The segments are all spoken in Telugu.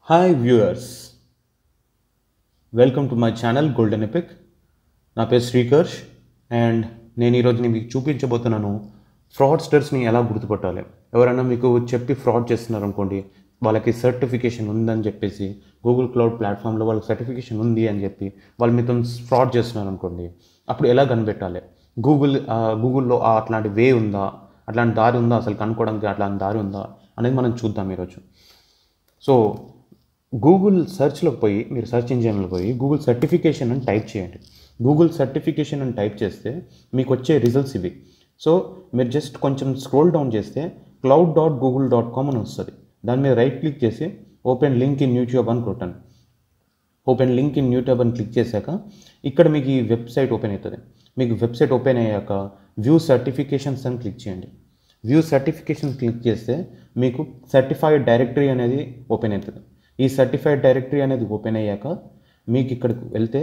hi viewers welcome to my channel golden epic నా పేరు శ్రీకర్ష్ అండ్ నేను ఈరోజు నేను మీకు చూపించబోతున్నాను ఫ్రాడ్స్టర్స్ని ఎలా గుర్తుపట్టాలి ఎవరైనా మీకు చెప్పి ఫ్రాడ్ చేస్తున్నారు అనుకోండి వాళ్ళకి సర్టిఫికేషన్ ఉందని చెప్పేసి గూగుల్ క్లౌడ్ ప్లాట్ఫామ్లో వాళ్ళకి సర్టిఫికేషన్ ఉంది అని చెప్పి వాళ్ళు మీతో ఫ్రాడ్ చేస్తున్నారు అనుకోండి అప్పుడు ఎలా కనిపెట్టాలి గూగుల్ గూగుల్లో అట్లాంటి వే ఉందా అట్లాంటి దారి ఉందా అసలు కనుక్కోవడానికి అట్లాంటి దారి ఉందా అనేది మనం చూద్దాం ఈరోజు సో గూగుల్ సెర్చ్లోకి పోయి మీరు సెర్చ్ ఇంజిన్లో పోయి గూగుల్ సర్టిఫికేషన్ అని టైప్ చేయండి గూగుల్ సర్టిఫికేషన్ అని టైప్ చేస్తే మీకు వచ్చే రిజల్ట్స్ ఇవి సో మీరు జస్ట్ కొంచెం స్క్రోల్ డౌన్ చేస్తే cloud dot Google dot com అని వస్తుంది దాని మీద రైట్ క్లిక్ చేసి ఓపెన్ లింక్ ఇన్ యూట్యూబ్ అని కొట్టండి ఓపెన్ లింక్ ఇన్ యూట్యూబ్ అని క్లిక్ చేశాక ఇక్కడ మీకు ఈ వెబ్సైట్ ఓపెన్ అవుతుంది మీకు వెబ్సైట్ ఓపెన్ అయ్యాక వ్యూ సర్టిఫికేషన్స్ అని క్లిక్ చేయండి వ్యూ సర్టిఫికేషన్ క్లిక్ చేస్తే మీకు సర్టిఫైడ్ డైరెక్టరీ అనేది ఓపెన్ అవుతుంది ఈ సర్టిఫైడ్ డైరెక్టరీ అనేది ఓపెన్ అయ్యాక మీకు ఇక్కడికి వెళ్తే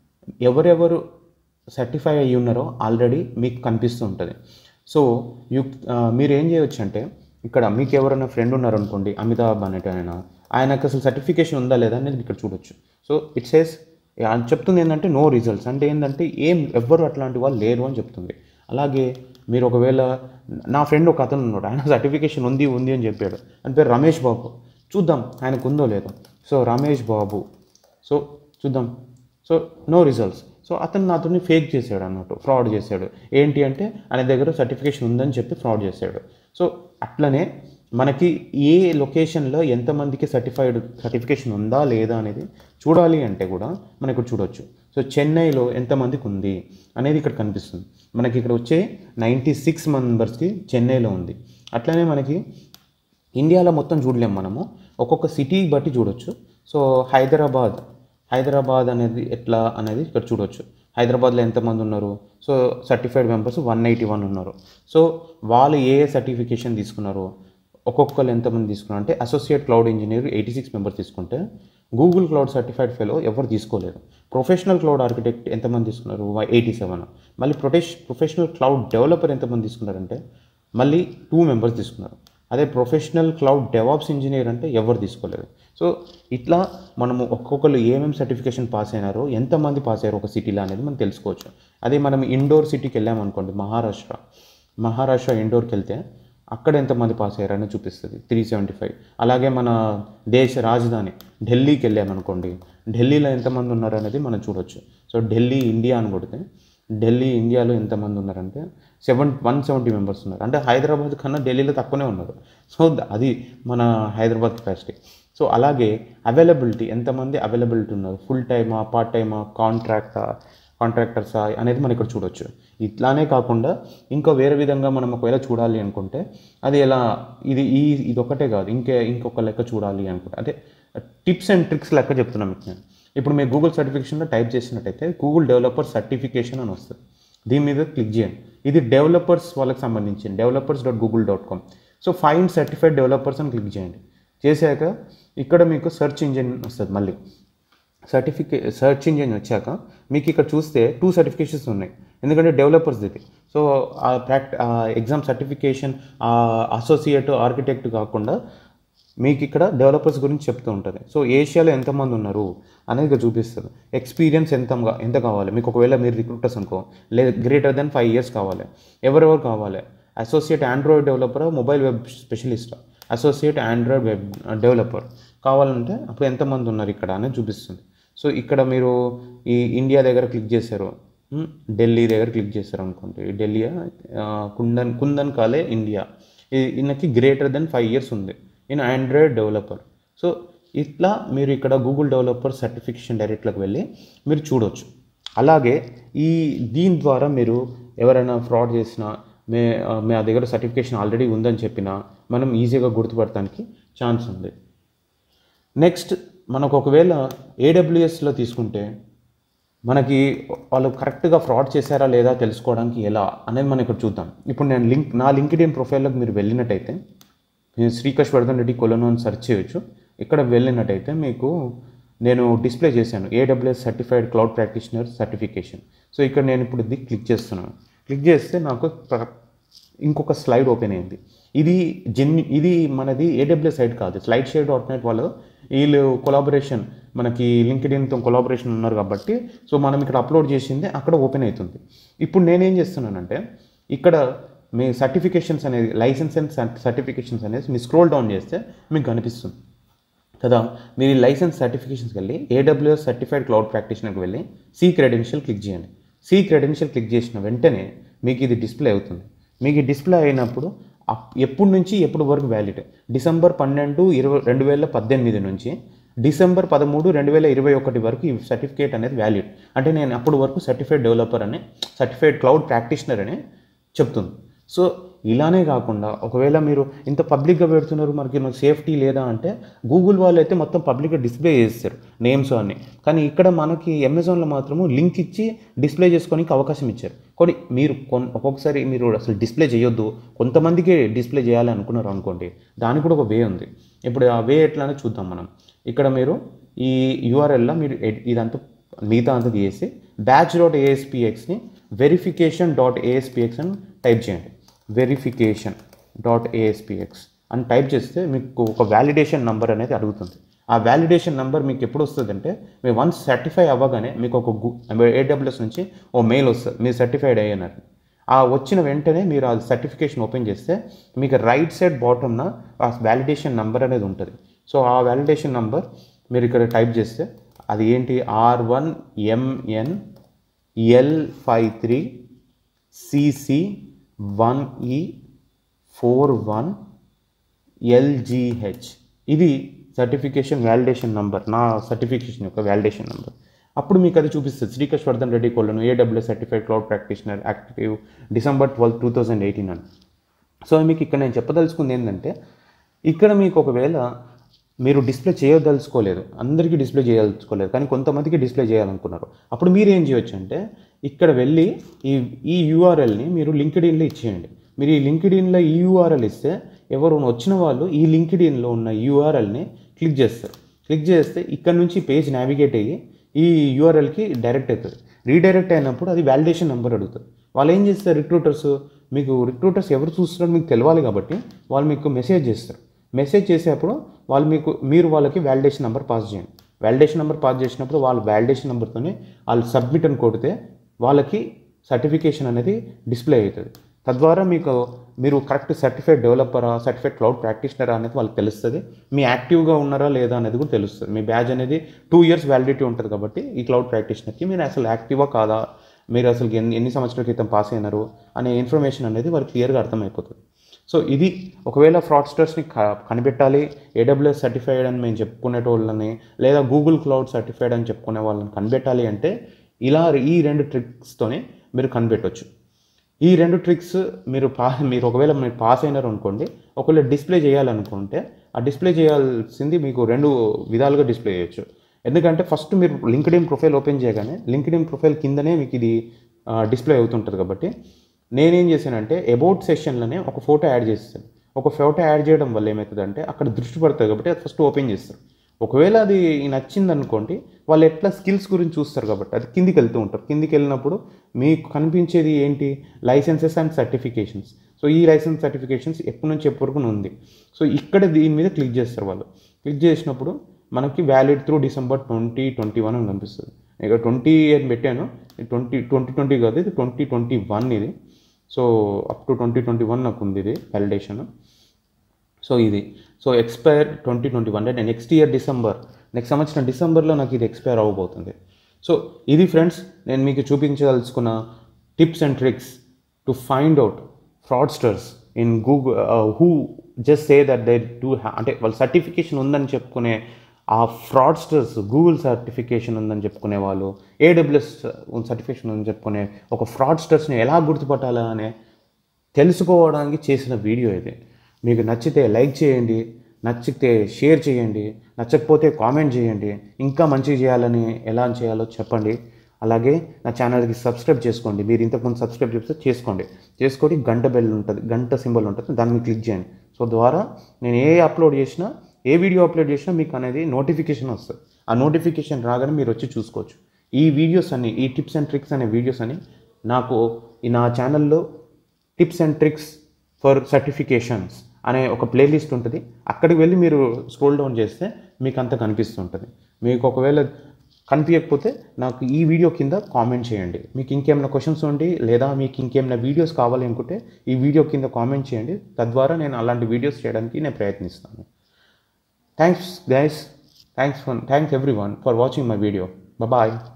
ఎవరెవరు సర్టిఫై అయ్యి ఉన్నారో ఆల్రెడీ మీకు కనిపిస్తూ ఉంటుంది సో యు మీరు ఏం చేయొచ్చు అంటే ఇక్కడ మీకు ఎవరైనా ఫ్రెండ్ ఉన్నారనుకోండి అమితాబ్ అనేట ఆయన ఆయనకు అసలు సర్టిఫికేషన్ ఉందా లేదా అనేది ఇక్కడ చూడొచ్చు సో ఇట్ సేస్ చెప్తుంది ఏంటంటే నో రిజల్ట్స్ అంటే ఏంటంటే ఏం ఎవ్వరు అట్లాంటి వాళ్ళు లేరు అని చెప్తుంది అలాగే మీరు ఒకవేళ నా ఫ్రెండ్ ఒక అతను ఉన్నాడు ఆయన సర్టిఫికేషన్ ఉంది ఉంది అని చెప్పాడు అని పేరు రమేష్ బాబు చూద్దాం ఆయనకు ఉందో లేదో సో రమేష్ బాబు సో చూద్దాం సో నో రిజల్ట్స్ సో అతను నాతోని ఫేక్ చేశాడు అన్నట్టు ఫ్రాడ్ చేశాడు ఏంటి అంటే ఆయన దగ్గర సర్టిఫికేషన్ ఉందని చెప్పి ఫ్రాడ్ చేశాడు సో అట్లనే మనకి ఏ లొకేషన్లో ఎంతమందికి సర్టిఫైడ్ సర్టిఫికేషన్ ఉందా లేదా అనేది చూడాలి అంటే కూడా మనం ఇక్కడ చూడొచ్చు సో చెన్నైలో ఎంతమందికి ఉంది అనేది ఇక్కడ కనిపిస్తుంది మనకి ఇక్కడ వచ్చే నైంటీ సిక్స్ మెంబర్స్కి చెన్నైలో ఉంది అట్లనే మనకి ఇండియాలో మొత్తం చూడలేం మనము ఒక్కొక్క సిటీ బట్టి చూడొచ్చు సో హైదరాబాద్ హైదరాబాద్ అనేది ఎట్లా అనేది ఇక్కడ చూడొచ్చు హైదరాబాద్లో ఎంతమంది ఉన్నారు so certified members one eighty one ఉన్నారు సో వాళ్ళు ఏ ఏ సర్టిఫికేషన్ తీసుకున్నారు ఒక్కొక్కరు ఎంతమంది తీసుకున్నారు అంటే associate cloud engineer eighty six members తీసుకుంటే గూగుల్ క్లౌడ్ సర్టిఫైడ్ ఫెలో ఎవరు తీసుకోలేరు ప్రొఫెషనల్ క్లౌడ్ ఆర్కిటెక్ట్ ఎంతమంది తీసుకున్నారు ఎయిటీ సెవెన్ మళ్ళీ ప్రొఫెష్ ప్రొఫెషనల్ క్లౌడ్ డెవలపర్ ఎంతమంది తీసుకున్నారంటే మళ్ళీ టూ మెంబర్స్ తీసుకున్నారు అదే ప్రొఫెషనల్ క్లౌడ్ డెవాప్స్ ఇంజనీర్ అంటే ఎవరు తీసుకోలేదు సో ఇట్లా మనము ఒక్కొక్కరు ఏమేమి సర్టిఫికేషన్ పాస్ అయినారో ఎంతమంది పాస్ అయ్యారు ఒక సిటీలో అనేది మనం తెలుసుకోవచ్చు అదే మనం ఇండోర్ సిటీకి వెళ్ళామనుకోండి మహారాష్ట్ర మహారాష్ట్ర ఇండోర్కి వెళ్తే అక్కడ ఎంతమంది పాస్ అయ్యారని చూపిస్తుంది త్రీ సెవెంటీ ఫైవ్ అలాగే మన దేశ రాజధాని ఢిల్లీకి వెళ్ళామనుకోండి ఢిల్లీలో ఎంతమంది ఉన్నారు అనేది మనం చూడొచ్చు సో ఢిల్లీ ఇండియా అని కొడితే ఢిల్లీ ఇండియాలో ఎంతమంది ఉన్నారంటే సెవెన్ వన్ సెవెంటీ మెంబర్స్ ఉన్నారు అంటే హైదరాబాద్ కన్నా ఢిల్లీలో తక్కువనే ఉన్నారు సో అది మన హైదరాబాద్ కెపాసిటీ సో అలాగే అవైలబిలిటీ ఎంతమంది అవైలబిలిటీ ఉన్నారు ఫుల్ టైమా పార్ట్ టైమా కాంట్రాక్టా కాంట్రాక్టర్సా అనేది మనం ఇక్కడ చూడొచ్చు ఇట్లానే కాకుండా ఇంకా వేరే విధంగా మనం ఒకవేళ చూడాలి అనుకుంటే అది ఎలా ఇది ఈ ఇది ఒకటే కాదు ఇంకే ఇంకొక లెక్క చూడాలి అనుకుంటే అంటే టిప్స్ అండ్ ట్రిక్స్ లెక్క చెప్తున్నాం మీకు నేను ఇప్పుడు మీరు గూగుల్ సర్టిఫికేషన్లో టైప్ చేసినట్టయితే గూగుల్ డెవలపర్ సర్టిఫికేషన్ అని వస్తుంది దీని మీద క్లిక్ చేయండి ఇది డెవలపర్స్ వాళ్ళకి సంబంధించింది developers dot Google dot com so fine certified developers అని క్లిక్ చేయండి చేశాక ఇక్కడ మీకు సెర్చ్ ఇంజిన్ వస్తుంది మళ్ళీ సర్టిఫికే సెర్చ్ ఇంజిన్ వచ్చాక మీకు ఇక్కడ చూస్తే టూ సర్టిఫికేషన్స్ ఉన్నాయి ఎందుకంటే డెవలపర్స్ ఇది సో ఆ practice exam certification associate architect కాకుండా మీకు ఇక్కడ డెవలపర్స్ గురించి చెప్తూ ఉంటుంది సో ఏషియాలో ఎంతమంది ఉన్నారు అనేది ఇక్కడ చూపిస్తుంది ఎక్స్పీరియన్స్ ఎంత ఎంత కావాలి మీకు ఒకవేళ మీరు రిక్రూటర్స్ అనుకో లేదు గ్రేటర్ దెన్ ఫైవ్ ఇయర్స్ కావాలి ఎవరెవరు కావాలి associate android developer mobile web specialist associate android web developer కావాలంటే అప్పుడు ఎంతమంది ఉన్నారు ఇక్కడ అనేది చూపిస్తుంది సో ఇక్కడ మీరు ఈ ఇండియా దగ్గర క్లిక్ చేశారు ఢిల్లీ దగ్గర క్లిక్ చేశారు అనుకోండి ఢిల్లీ కుందన్ కుందన్ కాలే ఇండియా ఈయనకి గ్రేటర్ దెన్ ఫైవ్ ఇయర్స్ ఉంది ఇన్ ఆండ్రాయిడ్ డెవలపర్ సో ఇట్లా మీరు ఇక్కడ గూగుల్ డెవలపర్ సర్టిఫికేషన్ డైరెక్ట్లోకి వెళ్ళి మీరు చూడవచ్చు అలాగే ఈ దీని ద్వారా మీరు ఎవరైనా ఫ్రాడ్ చేసినా మే మీ దగ్గర సర్టిఫికేషన్ ఆల్రెడీ ఉందని చెప్పినా మనం ఈజీగా గుర్తుపడటానికి ఛాన్స్ ఉంది నెక్స్ట్ మనకు ఒకవేళ ఏడబ్ల్యూఎస్లో తీసుకుంటే మనకి వాళ్ళు కరెక్ట్గా ఫ్రాడ్ చేశారా లేదా తెలుసుకోవడానికి ఎలా అనేది మనం ఇక్కడ చూద్దాం ఇప్పుడు నేను లింక్ నా లింక్డ్ ఇన్ ప్రొఫైల్లోకి మీరు వెళ్ళినట్టయితే నేను శ్రీకష్ వర్ధన్ రెడ్డి కొలను అని సెర్చ్ చేయొచ్చు ఇక్కడ వెళ్ళినట్టయితే మీకు నేను డిస్ప్లే చేశాను AWS certified cloud practitioner certification so ఇక్కడ నేను ఇప్పుడు ఇది క్లిక్ చేస్తున్నాను క్లిక్ చేస్తే నాకు ఇంకొక స్లైడ్ ఓపెన్ అయింది ఇది జెన్ ఇది మనది ఏడబ్ల్యూఎస్ సైట్ కాదు స్లైడ్ షేర్ డాట్ నెట్ వాళ్ళు వీళ్ళు కొలాబరేషన్ మనకి లింక్డ్ఇన్తో కొలాబరేషన్ ఉన్నారు కాబట్టి సో మనం ఇక్కడ అప్లోడ్ చేసింది అక్కడ ఓపెన్ అవుతుంది ఇప్పుడు నేనేం చేస్తున్నానంటే ఇక్కడ మీ సర్టిఫికేషన్స్ అనేది లైసెన్స్ అండ్ సర్టిఫికేషన్స్ అనేది మీ స్క్రోల్ డౌన్ చేస్తే మీకు కనిపిస్తుంది కదా మీరు ఈ లైసెన్స్ సర్టిఫికేషన్స్కి వెళ్ళి ఏడబ్ల్యూఎస్ సర్టిఫైడ్ క్లౌడ్ ప్రాక్టీషనర్కి వెళ్ళి సి క్రెడెన్షియల్ క్లిక్ చేయండి సి క్రెడెన్షియల్ క్లిక్ చేసిన వెంటనే మీకు ఇది డిస్ప్లే అవుతుంది మీకు ఈ డిస్ప్లే అయినప్పుడు అప్- ఎప్పుడు నుంచి ఎప్పుడు వరకు వ్యాలిడ్ డిసెంబర్ పన్నెండు ఇరవై రెండు వేల పద్దెనిమిది నుంచి డిసెంబర్ పదమూడు రెండు వేల ఇరవై ఒకటి వరకు ఈ సర్టిఫికేట్ అనేది వ్యాలిడ్ అంటే నేను అప్పుడు వరకు సర్టిఫైడ్ డెవలపర్ అని సర్టిఫైడ్ క్లౌడ్ ప్రాక్టీషనర్ అని చెప్తుంది సో ఇలానే కాకుండా ఒకవేళ మీరు ఇంత పబ్లిక్గా పెడుతున్నారు మనకి సేఫ్టీ లేదా అంటే గూగుల్ వాళ్ళు అయితే మొత్తం పబ్లిక్గా డిస్ప్లే చేస్తారు నేమ్స్ అన్ని కానీ ఇక్కడ మనకి అమెజాన్లో మాత్రము లింక్ ఇచ్చి డిస్ప్లే చేసుకోనికి అవకాశం ఇచ్చారు కొన్ని మీరు కొన్ ఒక్కొక్కసారి మీరు అసలు డిస్ప్లే చేయొద్దు కొంతమందికి డిస్ప్లే చేయాలి అనుకున్నారు అనుకోండి దానికి కూడా ఒక వే ఉంది ఇప్పుడు ఆ వే ఎట్లానే చూద్దాం మనం ఇక్కడ మీరు ఈ యూఆర్ఎల్లో మీరు ఎడ్- ఇదంతా మిగతా అంతా చేసి బ్యాచ్ డాట్ ఏఎస్పిఎక్స్ని వెరిఫికేషన్ డాట్ ఏఎస్పిఎక్స్ అని టైప్ చేయండి వెరిఫికేషన్ డాట్ ఏఎస్పిఎక్స్ అని టైప్ చేస్తే మీకు ఒక వ్యాలిడేషన్ నంబర్ అనేది అడుగుతుంది ఆ వ్యాలిడేషన్ నెంబర్ మీకు ఎప్పుడు వస్తుంది అంటే మీరు వన్స్ సర్టిఫై అవ్వగానే మీకు ఒక ఏడబ్ల్యూఎస్ నుంచి ఓ మెయిల్ వస్తుంది మీరు సర్టిఫైడ్ అయ్యారు ఆ వచ్చిన వెంటనే మీరు ఆ సర్టిఫికేషన్ ఓపెన్ చేస్తే మీకు రైట్ సైడ్ బాటమ్న ఆ వ్యాలిడేషన్ నెంబర్ అనేది ఉంటుంది సో ఆ వ్యాలిడేషన్ నెంబర్ మీరు ఇక్కడ టైప్ చేస్తే అది ఏంటి R one M N L five three C C one E four one L G H ఇది సర్టిఫికేషన్ వ్యాలిడేషన్ నంబర్ నా సర్టిఫికేషన్ యొక్క వ్యాలిడేషన్ నంబర్ అప్పుడు మీకు అది చూపిస్తుంది శ్రీకృష్ణ వర్ధన్ రెడ్డి కోళ్ళను A W certified cloud practitioner active December twelve two thousand eighteen అని సో మీకు ఇక్కడ నేను చెప్పదలుచుకుంది ఏంటంటే ఇక్కడ మీకు ఒకవేళ మీరు డిస్ప్లే చేయదలుచుకోలేదు అందరికీ డిస్ప్లే చేయదలుచుకోలేదు కానీ కొంతమందికి డిస్ప్లే చేయాలనుకున్నారు అప్పుడు మీరు ఏం చేయొచ్చు అంటే ఇక్కడ వెళ్ళి ఈ ఈ యూఆర్ఎల్ని మీరు లింక్డ్ఇన్లో ఇచ్చేయండి మీరు ఈ లింక్డ్ఇన్లో ఈ యూఆర్ఎల్ ఇస్తే ఎవరు వచ్చిన వాళ్ళు ఈ లింక్డ్ఇన్లో ఉన్న యూఆర్ఎల్ని క్లిక్ చేస్తారు క్లిక్ చేస్తే ఇక్కడ నుంచి పేజ్ నావిగేట్ అయ్యి ఈ యూఆర్ఎల్కి డైరెక్ట్ అవుతుంది రీడైరెక్ట్ అయినప్పుడు అది వ్యాలిడేషన్ నెంబర్ అడుగుతుంది వాళ్ళు ఏం చేస్తారు రిక్రూటర్స్ మీకు రిక్రూటర్స్ ఎవరు చూస్తున్నారో మీకు తెలియాలి కాబట్టి వాళ్ళు మీకు మెసేజ్ చేస్తారు మెసేజ్ చేసేటప్పుడు వాళ్ళు మీకు మీరు వాళ్ళకి వ్యాలిడేషన్ నెంబర్ పాస్ చేయండి వ్యాలిడేషన్ నెంబర్ పాస్ చేసినప్పుడు వాళ్ళు వ్యాలిడేషన్ నెంబర్తోనే వాళ్ళు సబ్మిట్ అని కొడితే వాళ్ళకి సర్టిఫికేషన్ అనేది డిస్ప్లే అవుతుంది తద్వారా మీకు మీరు కరెక్ట్ సర్టిఫైడ్ డెవలపరా సర్టిఫైడ్ క్లౌడ్ ప్రాక్టీషనరా అనేది వాళ్ళకి తెలుస్తుంది మీ యాక్టివ్గా ఉన్నారా లేదా అనేది కూడా తెలుస్తుంది మీ బ్యాజ్ అనేది టూ ఇయర్స్ వ్యాలిడిటీ ఉంటుంది కాబట్టి ఈ క్లౌడ్ ప్రాక్టీషనర్కి మీరు అసలు యాక్టివా కాదా మీరు అసలు ఎన్ని ఎన్ని సంవత్సరాల క్రితం పాస్ అయినారు అనే ఇన్ఫర్మేషన్ అనేది వాళ్ళకి క్లియర్గా అర్థమైపోతుంది సో ఇది ఒకవేళ ఫ్రాడ్స్టర్స్ని క- కనిపెట్టాలి ఏడబ్ల్యూఎస్ సర్టిఫైడ్ అని మేము చెప్పుకునేటోళ్ళని లేదా గూగుల్ క్లౌడ్ సర్టిఫైడ్ అని చెప్పుకునే వాళ్ళని కనిపెట్టాలి అంటే ఇలా ఈ రెండు ట్రిక్స్తోనే మీరు కనిపెట్టవచ్చు ఈ రెండు ట్రిక్స్ మీరు పా మీరు ఒకవేళ మీరు పాస్ అయినారు అనుకోండి ఒకవేళ డిస్ప్లే చేయాలనుకుంటే ఆ డిస్ప్లే చేయాల్సింది మీకు రెండు విధాలుగా డిస్ప్లే చేయొచ్చు ఎందుకంటే ఫస్ట్ మీరు లింక్డ్ఇన్ ప్రొఫైల్ ఓపెన్ చేయగానే లింక్డ్ఇన్ ప్రొఫైల్ కిందనే మీకు ఇది డిస్ప్లే అవుతుంటుంది కాబట్టి నేనేం చేశానంటే అబౌట్ సెషన్లోనే ఒక ఫోటో యాడ్ చేస్తాను ఒక ఫోటో యాడ్ చేయడం వల్ల ఏమవుతుందంటే అక్కడ దృష్టి పడుతుంది కాబట్టి అది ఫస్ట్ ఓపెన్ చేస్తారు ఒకవేళ అది నచ్చింది అనుకోండి వాళ్ళు ఎట్లా స్కిల్స్ గురించి చూస్తారు కాబట్టి అది కిందికి వెళ్తూ ఉంటారు కిందికి వెళ్ళినప్పుడు మీకు కనిపించేది ఏంటి లైసెన్సెస్ అండ్ సర్టిఫికేషన్స్ సో ఈ లైసెన్స్ సర్టిఫికేషన్స్ ఎప్పటి నుంచి ఎప్పటి వరకు ఉంది సో ఇక్కడ దీని మీద క్లిక్ చేస్తారు వాళ్ళు క్లిక్ చేసినప్పుడు మనకి valid through December twenty twenty one అని కనిపిస్తుంది ఇక ట్వంటీ అని పెట్టాను ట్వంటీ ట్వంటీ ట్వంటీ కాదు ఇది ట్వంటీ ట్వంటీ వన్ ఇది so up to twenty twenty one నాకు ఉంది ఇది వ్యాలిడేషన్ సో ఇది so expire twenty twenty one అంటే నెక్స్ట్ ఇయర్ డిసెంబర్ నెక్స్ట్ సంవత్సరం డిసెంబర్లో నాకు ఇది ఎక్స్పైర్ అవ్వబోతుంది సో ఇది ఫ్రెండ్స్ నేను మీకు చూపించదలుచుకున్న tips and tricks to find out fraudsters in Google who just say that they do అంటే వాళ్ళ సర్టిఫికేషన్ ఉందని చెప్పుకునే ఆ ఫ్రాడ్స్టర్స్ గూగుల్ సర్టిఫికేషన్ ఉందని చెప్పుకునే వాళ్ళు ఏడబ్ల్యూఎస్ సర్టిఫికేషన్ ఉందని చెప్పుకునే ఒక ఫ్రాడ్స్టర్స్ని ఎలా గుర్తుపట్టాలా అనే తెలుసుకోవడానికి చేసిన వీడియో ఇది మీకు నచ్చితే లైక్ చేయండి నచ్చితే షేర్ చేయండి నచ్చకపోతే కామెంట్ చేయండి ఇంకా మంచిగా చేయాలని ఎలా చేయాలో చెప్పండి అలాగే నా ఛానల్కి సబ్స్క్రైబ్ చేసుకోండి మీరు ఇంతకుముందు సబ్స్క్రైబ్ చేస్తే చేసుకోండి చేసుకొని గంట బెల్ ఉంటుంది గంట సింబల్ ఉంటుంది దాన్ని క్లిక్ చేయండి సో ద్వారా నేను ఏ అప్లోడ్ చేసినా ఏ వీడియో అప్లోడ్ చేసినా మీకు అనేది నోటిఫికేషన్ వస్తుంది ఆ నోటిఫికేషన్ రాగానే మీరు వచ్చి చూసుకోవచ్చు ఈ వీడియోస్ అన్ని ఈ టిప్స్ అండ్ ట్రిక్స్ అనే వీడియోస్ అని నాకు ఈ నా ఛానల్లో tips and tricks for certifications అనే ఒక ప్లేలిస్ట్ ఉంటుంది అక్కడికి వెళ్ళి మీరు స్క్రోల్ డౌన్ చేస్తే మీకు అంత కనిపిస్తుంటుంది మీకు ఒకవేళ కనిపించకపోతే నాకు ఈ వీడియో కింద కామెంట్ చేయండి మీకు ఇంకేమైనా క్వశ్చన్స్ ఉండి లేదా మీకు ఇంకేమైనా వీడియోస్ కావాలి అనుకుంటే ఈ వీడియో కింద కామెంట్ చేయండి తద్వారా నేను అలాంటి వీడియోస్ చేయడానికి నేను ప్రయత్నిస్తాను thanks guys thanks for thanks everyone for watching my video bye